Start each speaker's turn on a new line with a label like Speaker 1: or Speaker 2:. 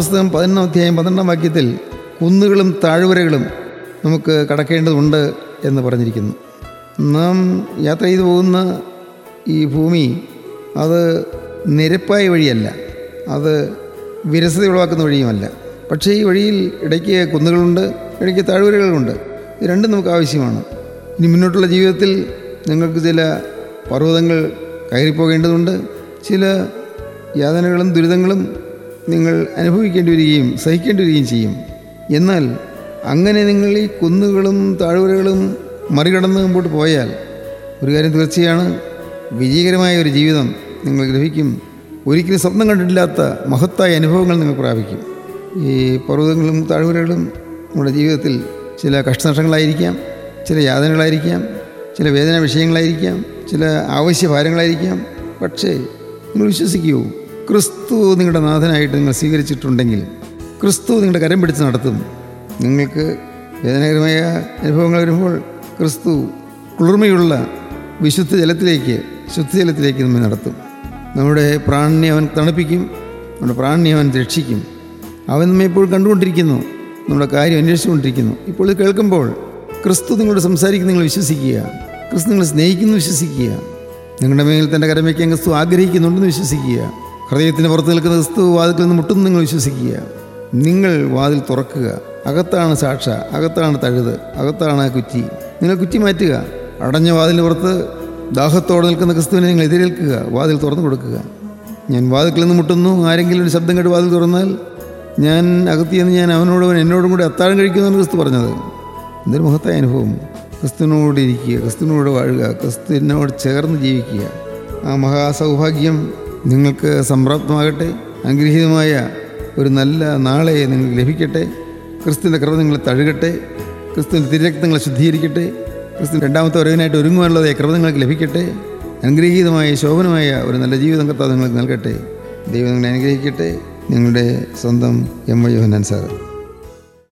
Speaker 1: പുസ്തകം പതിനൊന്നാം അധ്യായം പന്ത്രണ്ടാം വാക്യത്തിൽ കുന്നുകളും താഴ്വരകളും നമുക്ക് കടക്കേണ്ടതുണ്ട് എന്ന് പറഞ്ഞിരിക്കുന്നു നാം യാത്ര ചെയ്തു പോകുന്ന ഈ ഭൂമി അത് നിരപ്പായ വഴിയല്ല അത് വിരസത ഉളവാക്കുന്ന വഴിയുമല്ല പക്ഷേ ഈ വഴിയിൽ ഇടയ്ക്ക് കുന്നുകളുണ്ട് ഇടയ്ക്ക് താഴ്വരകളുണ്ട് ഇത് രണ്ടും നമുക്ക് ആവശ്യമാണ് ഇനി മുന്നോട്ടുള്ള ജീവിതത്തിൽ നിങ്ങൾക്ക് ചില പർവ്വതങ്ങൾ കയറിപ്പോകേണ്ടതുണ്ട് ചില യാതനകളും ദുരിതങ്ങളും നിങ്ങൾ അനുഭവിക്കേണ്ടി വരികയും സഹിക്കേണ്ടി വരികയും ചെയ്യും എന്നാൽ അങ്ങനെ നിങ്ങൾ ഈ കുന്നുകളും താഴ്വരകളും മറികടന്ന് മുമ്പോട്ട് പോയാൽ ഒരു കാര്യം തീർച്ചയാണ് വിജയകരമായ ഒരു ജീവിതം നിങ്ങൾ ലഭിക്കും ഒരിക്കലും സ്വപ്നം കണ്ടിട്ടില്ലാത്ത മഹത്തായ അനുഭവങ്ങൾ നിങ്ങൾ പ്രാപിക്കും ഈ പർവ്വതങ്ങളും താഴ്വരകളും നമ്മുടെ ജീവിതത്തിൽ ചില കഷ്ടനഷ്ടങ്ങളായിരിക്കാം ചില യാതനകളായിരിക്കാം ചില വേദന വിഷയങ്ങളായിരിക്കാം ചില ആവശ്യഭാരങ്ങളായിരിക്കാം പക്ഷേ നിങ്ങൾ വിശ്വസിക്കൂ ക്രിസ്തു നിങ്ങളുടെ നാഥനായിട്ട് നിങ്ങൾ സ്വീകരിച്ചിട്ടുണ്ടെങ്കിൽ ക്രിസ്തു നിങ്ങളുടെ കരം പിടിച്ച് നടത്തും നിങ്ങൾക്ക് വേദനകരമായ അനുഭവങ്ങൾ വരുമ്പോൾ ക്രിസ്തു കുളിർമയുള്ള വിശുദ്ധ ജലത്തിലേക്ക് ശുദ്ധജലത്തിലേക്ക് നമ്മെ നടത്തും നമ്മുടെ പ്രാണിനെ അവൻ തണുപ്പിക്കും നമ്മുടെ പ്രാണിനെ അവൻ രക്ഷിക്കും അവൻ നമ്മെ ഇപ്പോൾ കണ്ടുകൊണ്ടിരിക്കുന്നു നമ്മുടെ കാര്യം അന്വേഷിച്ചുകൊണ്ടിരിക്കുന്നു ഇപ്പോൾ ഇത് കേൾക്കുമ്പോൾ ക്രിസ്തു നിങ്ങളോട് സംസാരിക്കുന്ന നിങ്ങൾ വിശ്വസിക്കുക ക്രിസ്തു നിങ്ങളെ സ്നേഹിക്കുന്നു വിശ്വസിക്കുക നിങ്ങളുടെ മേൽ തൻ്റെ കരം വയ്ക്കാൻ ക്രിസ്തു ആഗ്രഹിക്കുന്നുണ്ടെന്ന് വിശ്വസിക്കുക ഹൃദയത്തിന് പുറത്ത് നിൽക്കുന്ന ക്രിസ്തു വാതിൽക്കിൽ നിന്ന് മുട്ടുന്നു നിങ്ങൾ വിശ്വസിക്കുക നിങ്ങൾ വാതിൽ തുറക്കുക അകത്താണ് സാക്ഷ അകത്താണ് തഴുത് അകത്താണ് കുറ്റി നിങ്ങൾ കുറ്റി മാറ്റുക അടഞ്ഞ വാതിലിന് പുറത്ത് ദാഹത്തോടെ നിൽക്കുന്ന ക്രിസ്തുവിനെ നിങ്ങൾ എതിരേൽക്കുക വാതിൽ തുറന്നു കൊടുക്കുക ഞാൻ വാതിൽക്കിൽ നിന്ന് മുട്ടുന്നു ആരെങ്കിലും ഒരു ശബ്ദം കേട്ട് വാതിൽ തുറന്നാൽ ഞാൻ അകത്തിയെന്ന് ഞാൻ അവനോടും അവൻ എന്നോടും കൂടി അത്താഴം കഴിക്കുമെന്നാണ് ക്രിസ്തു പറഞ്ഞത് എന്തൊരു മഹത്തായ അനുഭവം ക്രിസ്തുവിനോട് ഇരിക്കുക ക്രിസ്തുവിനോട് വാഴുക ക്രിസ്തുവിനോട് ചേർന്ന് ജീവിക്കുക ആ മഹാസൗഭാഗ്യം നിങ്ങൾക്ക് സംപ്രാപ്തമാകട്ടെ അനുഗ്രഹീതമായ ഒരു നല്ല നാളെ നിങ്ങൾക്ക് ലഭിക്കട്ടെ ക്രിസ്തുവിൻ്റെ കൃപ നിങ്ങളെ തഴുകട്ടെ ക്രിസ്തുവിൻ്റെ തിരക്തങ്ങളെ ശുദ്ധീകരിക്കട്ടെ ക്രിസ്തു രണ്ടാമത്തെ വരവിനായിട്ട് ഒരുങ്ങുവാനുള്ളത് കൃപ നിങ്ങൾക്ക് ലഭിക്കട്ടെ അനുഗ്രഹീതമായ ശോഭനമായ ഒരു നല്ല ജീവിതം കർത്താവ് നിങ്ങൾക്ക് നൽകട്ടെ ദൈവം നിങ്ങളെ അനുഗ്രഹിക്കട്ടെ നിങ്ങളുടെ സ്വന്തം എം വൈ യോഹനാൻ സാർ